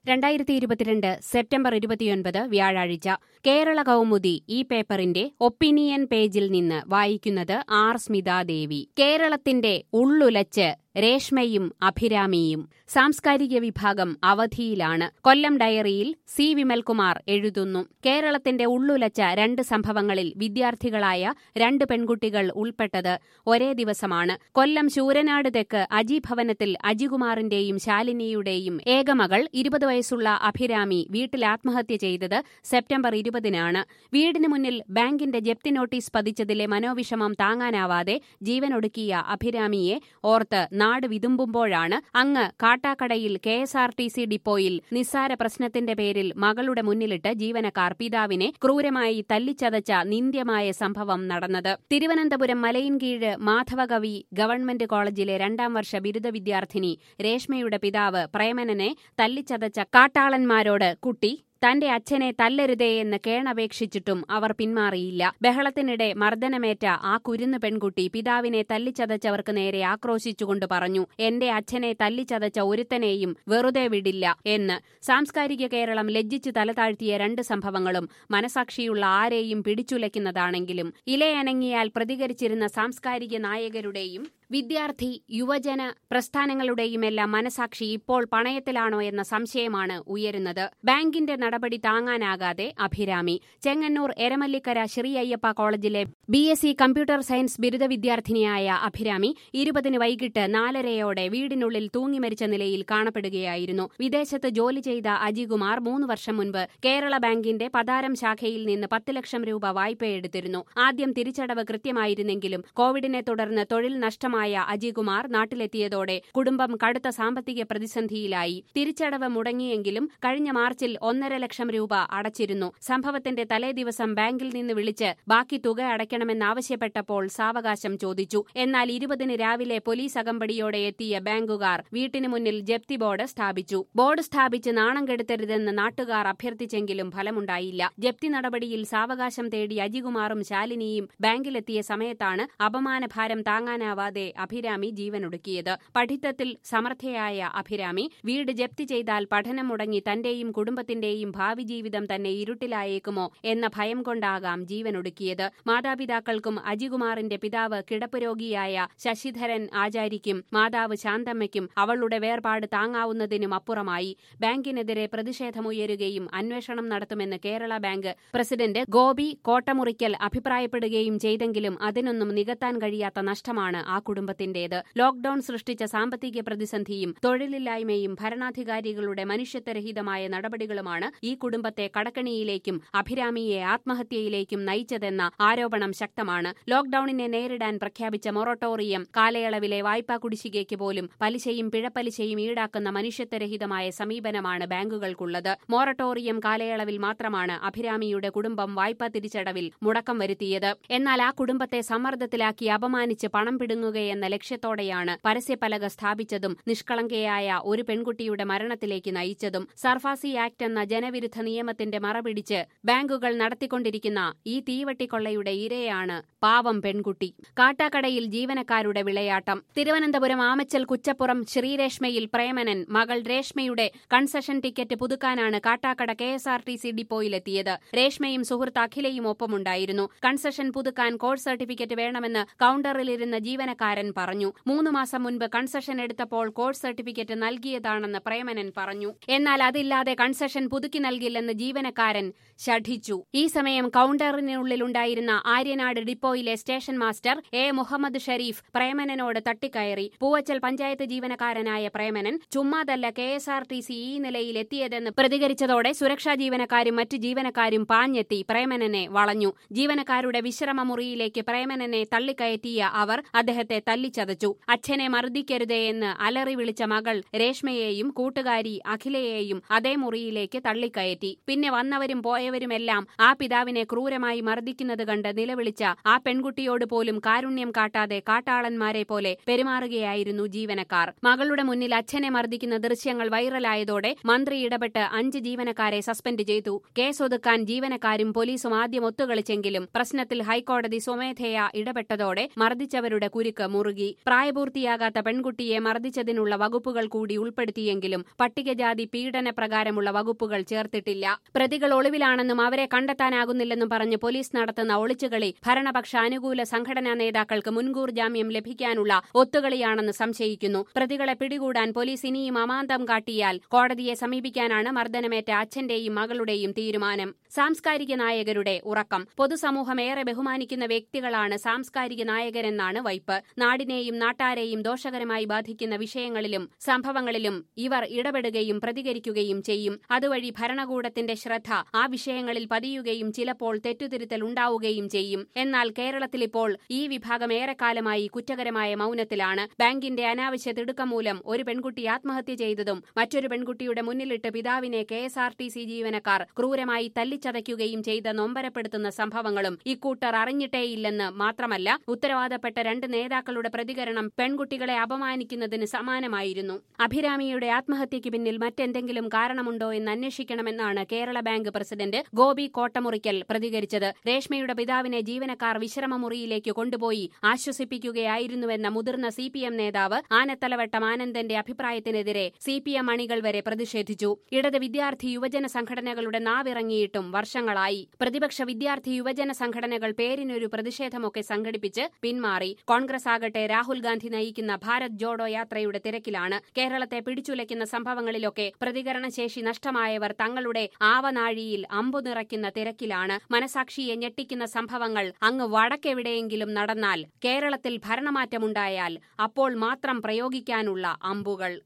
രണ്ടായിരത്തി ഇരുപത്തിരണ്ട് സെപ്റ്റംബർ ഇരുപത്തിയൊൻപത് വ്യാഴാഴ്ച കേരള കൗമുദി ഈ പേപ്പറിന്റെ ഒപ്പീനിയൻ പേജിൽ നിന്ന് വായിക്കുന്നത് ആർ സ്മിതാദേവി കേരളത്തിന്റെ ഉള്ളുലച്ച് രേഷ്മയും അഭിരാമിയും സാംസ്കാരിക വിഭാഗം അവധിയിലാണ് കൊല്ലം ഡയറിയിൽ സി വിമൽകുമാർ എഴുതുന്നു കേരളത്തിന്റെ ഉള്ളുലച്ച രണ്ട് സംഭവങ്ങളിൽ വിദ്യാർത്ഥികളായ രണ്ട് പെൺകുട്ടികൾ ഉൾപ്പെട്ടത് ഒരേ ദിവസമാണ് കൊല്ലം ശൂരനാട് തെക്ക് അജി ഭവനത്തിൽ അജികുമാറിന്റെയും ശാലിനിയുടെയും ഏകമകൾ ഇരുപത് വയസ്സുള്ള അഭിരാമി വീട്ടിൽ ആത്മഹത്യ ചെയ്തത് സെപ്റ്റംബർ ഇരുപതിനാണ് വീടിന് മുന്നിൽ ബാങ്കിന്റെ ജപ്തി നോട്ടീസ് പതിച്ചതിലെ മനോവിഷമം താങ്ങാനാവാതെ ജീവനൊടുക്കിയ അഭിരാമിയെ ഓർത്ത് നാട് വിതുമ്പുമ്പോഴാണ് അങ്ങ് കാട്ടാക്കടയിൽ K S R T C ഡിപ്പോയിൽ നിസ്സാര പ്രശ്നത്തിന്റെ പേരിൽ മകളുടെ മുന്നിലിട്ട് ജീവനക്കാർ പിതാവിനെ ക്രൂരമായി തല്ലിച്ചതച്ച നിന്ദ്യമായ സംഭവം നടന്നത് തിരുവനന്തപുരം മലയിൻകീഴ് മാധവകവി ഗവൺമെന്റ് കോളേജിലെ രണ്ടാം വർഷ ബിരുദ വിദ്യാർത്ഥിനി രേഷ്മയുടെ പിതാവ് പ്രേമനനെ തല്ലിച്ചതച്ച കാട്ടാളന്മാരോട് കുട്ടി തന്റെ അച്ഛനെ തല്ലരുതേ എന്ന് കേണപേക്ഷിച്ചിട്ടും അവർ പിന്മാറിയില്ല ബഹളത്തിനിടെ മർദ്ദനമേറ്റ ആ കുരുന്നു പെൺകുട്ടി പിതാവിനെ തല്ലിച്ചതച്ചവർക്ക് നേരെ ആക്രോശിച്ചുകൊണ്ട് പറഞ്ഞു എന്റെ അച്ഛനെ തല്ലിച്ചതച്ച ഒരുത്തനെയും വെറുതെ വിടില്ല എന്ന് സാംസ്കാരിക കേരളം ലജ്ജിച്ച് തലതാഴ്ത്തിയ രണ്ട് സംഭവങ്ങളും മനസാക്ഷിയുള്ള ആരെയും പിടിച്ചുലയ്ക്കുന്നതാണെങ്കിലും ഇലയനങ്ങിയാൽ പ്രതികരിച്ചിരുന്ന സാംസ്കാരിക നായകരുടെയും വിദ്യാർത്ഥി യുവജന പ്രസ്ഥാനങ്ങളുടെയുമെല്ലാം മനസാക്ഷി ഇപ്പോൾ പണയത്തിലാണോ എന്ന സംശയമാണ് ഉയരുന്നത് ബാങ്കിന്റെ നടപടി താങ്ങാനാകാതെ അഭിരാമി ചെങ്ങന്നൂർ എരമല്ലിക്കര ശ്രീ അയ്യപ്പ കോളേജിലെ B S C computer science ബിരുദ വിദ്യാർത്ഥിനിയായ അഭിരാമി ഇരുപതിന് വൈകിട്ട് നാലരയോടെ വീടിനുള്ളിൽ തൂങ്ങിമരിച്ച നിലയിൽ കാണപ്പെടുകയായിരുന്നു വിദേശത്ത് ജോലി ചെയ്ത അജികുമാർ മൂന്ന് വർഷം മുൻപ് കേരള ബാങ്കിന്റെ പതാരം ശാഖയിൽ നിന്ന് പത്ത് ലക്ഷം രൂപ വായ്പയെടുത്തിരുന്നു ആദ്യം തിരിച്ചടവ് കൃത്യമായിരുന്നെങ്കിലും കോവിഡിനെ തുടർന്ന് തൊഴിൽ നഷ്ടമായ അജികുമാർ നാട്ടിലെത്തിയതോടെ കുടുംബം കടുത്ത സാമ്പത്തിക പ്രതിസന്ധിയിലായി തിരിച്ചടവ് മുടങ്ങിയെങ്കിലും കഴിഞ്ഞ മാർച്ചിൽ ഒന്നര ലക്ഷം രൂപ അടച്ചിരുന്നു സംഭവത്തിന്റെ തലേദിവസം ബാങ്കിൽ നിന്ന് വിളിച്ച് ബാക്കി തുക അടയ്ക്കണമെന്നാവശ്യപ്പെട്ടപ്പോൾ സാവകാശം ചോദിച്ചു എന്നാൽ ഇരുപതിന് രാവിലെ പോലീസ് അകമ്പടിയോടെ എത്തിയ ബാങ്കുകാർ വീട്ടിന് മുന്നിൽ ജപ്തി ബോർഡ് സ്ഥാപിച്ചു ബോർഡ് സ്ഥാപിച്ച് നാണം കെടുത്തരുതെന്ന് നാട്ടുകാർ അഭ്യർത്ഥിച്ചെങ്കിലും ഫലമുണ്ടായില്ല ജപ്തി നടപടിയിൽ സാവകാശം തേടി അജികുമാറും ശാലിനിയും ബാങ്കിലെത്തിയ സമയത്താണ് അപമാനഭാരം താങ്ങാനാവാതെ അഭിരാമി ജീവനൊടുക്കിയത് പഠിത്തത്തിൽ സമർത്ഥയായ അഭിരാമി വീട് ജപ്തി ചെയ്താൽ പഠനം മുടങ്ങി തന്റെയും കുടുംബത്തിന്റെയും ഭാവി ജീവിതം തന്നെ ഇരുട്ടിലായേക്കുമോ എന്ന ഭയം കൊണ്ടാകാം ജീവനൊടുക്കിയത് മാതാപിതാക്കൾക്കും അജികുമാറിന്റെ പിതാവ് കിടപ്പ് രോഗിയായ ശശിധരൻ ആചാരിക്കും മാതാവ് ശാന്തമ്മയ്ക്കും അവളുടെ വേർപാട് താങ്ങാവുന്നതിനും അപ്പുറമായി ബാങ്കിനെതിരെ പ്രതിഷേധമുയരുകയും അന്വേഷണം നടത്തുമെന്ന് കേരള ബാങ്ക് പ്രസിഡന്റ് ഗോപി കോട്ടമുറിക്കൽ അഭിപ്രായപ്പെടുകയും ചെയ്തെങ്കിലും അതിനൊന്നും നികത്താൻ കഴിയാത്ത നഷ്ടമാണ് ആ കുടുംബത്തിന്റേത് ലോക്ഡൌൺ സൃഷ്ടിച്ച സാമ്പത്തിക പ്രതിസന്ധിയും തൊഴിലില്ലായ്മയും ഭരണാധികാരികളുടെ മനുഷ്യത്വരഹിതമായ നടപടികളുമാണ് ഈ കുടുംബത്തെ കടക്കണിയിലേക്കും അഭിരാമിയെ ആത്മഹത്യയിലേക്കും നയിച്ചതെന്ന ആരോപണം ശക്തമാണ് ലോക്ഡൌണിനെ നേരിടാൻ പ്രഖ്യാപിച്ച മൊറട്ടോറിയം കാലയളവിലെ വായ്പാ കുടിശ്ശികയ്ക്ക് പോലും പലിശയും പിഴപ്പലിശയും ഈടാക്കുന്ന മനുഷ്യത്വരഹിതമായ സമീപനമാണ് ബാങ്കുകൾക്കുള്ളത് മൊറട്ടോറിയം കാലയളവിൽ മാത്രമാണ് അഭിരാമിയുടെ കുടുംബം വായ്പാ തിരിച്ചടവിൽ മുടക്കം വരുത്തിയത് എന്നാൽ ആ കുടുംബത്തെ സമ്മർദ്ദത്തിലാക്കി അപമാനിച്ച് പണം പിടുങ്ങുകയെന്ന ലക്ഷ്യത്തോടെയാണ് പരസ്യപലക സ്ഥാപിച്ചതും നിഷ്കളങ്കയായ ഒരു പെൺകുട്ടിയുടെ മരണത്തിലേക്ക് നയിച്ചതും സർഫാസി ആക്ട് എന്ന ജനവിരുദ്ധ നിയമത്തിന്റെ മറപിടിച്ച് ബാങ്കുകൾ നടത്തിക്കൊണ്ടിരിക്കുന്ന ഈ തീവട്ടിക്കൊള്ളയുടെ ഇരയാണ് പാവം പെൺകുട്ടി കാട്ടാക്കടയിൽ ജീവനക്കാരുടെ വിളയാട്ടം തിരുവനന്തപുരം ആമച്ചൽ കുച്ചപ്പുറം ശ്രീരേഷ്മയിൽ പ്രേമനൻ മകൾ രേഷ്മയുടെ കൺസെഷൻ ടിക്കറ്റ് പുതുക്കാനാണ് Kattakada K S R T C ഡിപ്പോയിലെത്തിയത് രേഷ്മയും സുഹൃത്ത് അഖിലയും ഒപ്പമുണ്ടായിരുന്നു കൺസെഷൻ പുതുക്കാൻ കോഴ്സ് സർട്ടിഫിക്കറ്റ് വേണമെന്ന് കൌണ്ടറിലിരുന്ന ജീവനക്കാരൻ പറഞ്ഞു മൂന്ന് മാസം മുൻപ് കൺസെഷൻ എടുത്തപ്പോൾ കോഴ്സ് സർട്ടിഫിക്കറ്റ് നൽകിയതാണെന്ന് പ്രേമനൻ പറഞ്ഞു എന്നാൽ അതില്ലാതെ കൺസെഷൻ പുതുക്കി നൽകില്ലെന്ന് ജീവനക്കാരൻ ശഠിച്ചു ഈ സമയം കൌണ്ടറിനുള്ളിലുണ്ടായിരുന്ന ആര്യനാട് ഡിപ്പോയിലെ station master A Muhammad Sharif പ്രേമനനോട് തട്ടിക്കയറി പൂവച്ചൽ പഞ്ചായത്ത് ജീവനക്കാരനായ പ്രേമനൻ ചുമ്മാതല്ല K S R T C ഈ നിലയിൽ എത്തിയതെന്ന് പ്രതികരിച്ചതോടെ സുരക്ഷാ ജീവനക്കാരും മറ്റ് ജീവനക്കാരും പാഞ്ഞെത്തി പ്രേമനനെ വളഞ്ഞു ജീവനക്കാരുടെ വിശ്രമ മുറിയിലേക്ക് പ്രേമനനെ തള്ളിക്കയറ്റിയ അവർ അദ്ദേഹത്തെ തല്ലിച്ചതച്ചു അച്ഛനെ മർദ്ദിക്കരുതേ എന്ന് അലറി വിളിച്ച മകൾ രേഷ്മയെയും കൂട്ടുകാരി അഖിലയെയും അതേ മുറിയിലേക്ക് തള്ളിക്കയറ്റി പിന്നെ വന്നവരും പോയവരുമെല്ലാം ആ പിതാവിനെ ക്രൂരമായി മർദ്ദിക്കുന്നത് കണ്ട് നിലവിളിച്ച ആ പെൺകുട്ടിയോട് പോലും കാരുണ്യം കാട്ടാതെ കാട്ടാളന്മാരെ പോലെ പെരുമാറുകയായിരുന്നു ജീവനക്കാർ മകളുടെ മുന്നിൽ അച്ഛനെ മർദ്ദിക്കുന്ന ദൃശ്യങ്ങൾ വൈറലായതോടെ മന്ത്രി ഇടപെട്ട് അഞ്ച് ജീവനക്കാരെ സസ്പെൻഡ് ചെയ്തു കേസൊതുക്കാൻ ജീവനക്കാരും പോലീസും ആദ്യം ഒത്തുകളിച്ചെങ്കിലും പ്രശ്നത്തിൽ ഹൈക്കോടതി സ്വമേധയാ ഇടപെട്ടതോടെ മർദ്ദിച്ചവരുടെ കുരുക്ക് മുറുകി പ്രായപൂർത്തിയാകാത്ത പെൺകുട്ടിയെ മർദ്ദിച്ചതിനുള്ള വകുപ്പുകൾ കൂടി ഉൾപ്പെടുത്തിയെങ്കിലും പട്ടികജാതി പീഡന പ്രകാരമുള്ള വകുപ്പുകൾ ചേർത്തിട്ടില്ല പ്രതികൾ ഒളിവിലാണെന്നും അവരെ കണ്ടെത്താനാകുന്നില്ലെന്നും പറഞ്ഞ് പോലീസ് നടത്തുന്ന ഒളിച്ചുകളി ഭരണപക്ഷ അനുകൂല സംഘടനാ നേതാക്കൾക്ക് മുൻകൂർ ജാമ്യം ലഭിക്കാനുള്ള ഒത്തുകളിയാണെന്ന് സംശയിക്കുന്നു പ്രതികളെ പിടികൂടാൻ പോലീസ് ഇനിയും അമാന്തം കാട്ടിയാൽ കോടതിയെ സമീപിക്കാനാണ് മർദ്ദനമേറ്റ അച്ഛന്റെയും മകളുടെയും തീരുമാനം സാംസ്കാരിക നായകരുടെ ഉറക്കം പൊതുസമൂഹം ഏറെ ബഹുമാനിക്കുന്ന വ്യക്തികളാണ് സാംസ്കാരിക നായകരെന്നാണ് വൈപ്പ് നാടിനെയും നാട്ടാരെയും ദോഷകരമായി ബാധിക്കുന്ന വിഷയങ്ങളിലും സംഭവങ്ങളിലും ഇവർ ഇടപെടുകയും പ്രതികരിക്കുകയും ചെയ്യും അതുവഴി ഭരണകൂടത്തിന്റെ ശ്രദ്ധ ആ വിഷയങ്ങളിൽ പതിയുകയും ചിലപ്പോൾ തെറ്റുതിരുത്തൽ ഉണ്ടാവുകയും ചെയ്യും എന്നാൽ കേരളത്തിലിപ്പോൾ ഈ വിഭാഗം ഏറെക്കാലമായി കുറ്റകരമായ മൌനത്തിലാണ് ബാങ്കിന്റെ അനാവശ്യ തിടുക്കം മൂലം ഒരു പെൺകുട്ടി ആത്മഹത്യ ചെയ്തതും മറ്റൊരു പെൺകുട്ടിയുടെ മുന്നിലിട്ട് പിതാവിനെ K S R T C ജീവനക്കാർ ക്രൂരമായി തല്ലിച്ചതയ്ക്കുകയും ചെയ്ത നൊമ്പരപ്പെടുത്തുന്ന സംഭവങ്ങളും ഇക്കൂട്ടർ അറിഞ്ഞിട്ടേയില്ലെന്ന് മാത്രമല്ല ഉത്തരവാദപ്പെട്ട രണ്ട് നേതാക്കളുടെ പ്രതികരണം പെൺകുട്ടികളെ അപമാനിക്കുന്നതിന് സമാനമായിരുന്നു അഭിരാമിയുടെ ആത്മഹത്യയ്ക്ക് പിന്നിൽ മറ്റെന്തെങ്കിലും കാരണമുണ്ടോ എന്ന് അന്വേഷിക്കണമെന്നാണ് കേരള ബാങ്ക് പ്രസിഡന്റ് ഗോപി കോട്ടമുറിക്കൽ പ്രതികരിച്ചത് രേഷ്മയുടെ പിതാവിനെ ജീവനക്കാർ വിശ്രമമുറിയിലേക്ക് കൊണ്ടുപോയി ആശ്വസിപ്പിക്കുകയായിരുന്നുവെന്ന മുതിർന്ന സി പി എം നേതാവ് ആനത്തലവട്ടം ആനന്ദന്റെ അഭിപ്രായത്തിനെതിരെ സി പി എം അണികൾ വരെ പ്രതിഷേധിച്ചു ഇടത് വിദ്യാർത്ഥി യുവജന സംഘടനകളുടെ നാവിറങ്ങിയിട്ടും വർഷങ്ങളായി പ്രതിപക്ഷ വിദ്യാർത്ഥി യുവജന സംഘടനകൾ പേരിനൊരു പ്രതിഷേധമൊക്കെ സംഘടിപ്പിച്ച് പിന്മാറി കോൺഗ്രസ് ആകട്ടെ രാഹുൽ ഗാന്ധി നയിക്കുന്ന ഭാരത് ജോഡോ യാത്രയുടെ തിരക്കിലാണ് കേരളത്തെ പിടിച്ചുലയ്ക്കുന്ന സംഭവങ്ങളിലൊക്കെ പ്രതികരണശേഷി നഷ്ടമായവർ തങ്ങളുടെ ആവനാഴിയിൽ അമ്പു നിറയ്ക്കുന്ന തിരക്കിലാണ് മനസാക്ഷിയെ ഞെട്ടിക്കുന്ന സംഭവങ്ങൾ അങ്ങ് വടക്കെവിടെയെങ്കിലും നടന്നാൽ കേരളത്തിൽ ഭരണമാറ്റമുണ്ടായാൽ അപ്പോൾ മാത്രം പ്രയോഗിക്കാനുള്ള അമ്പുകൾ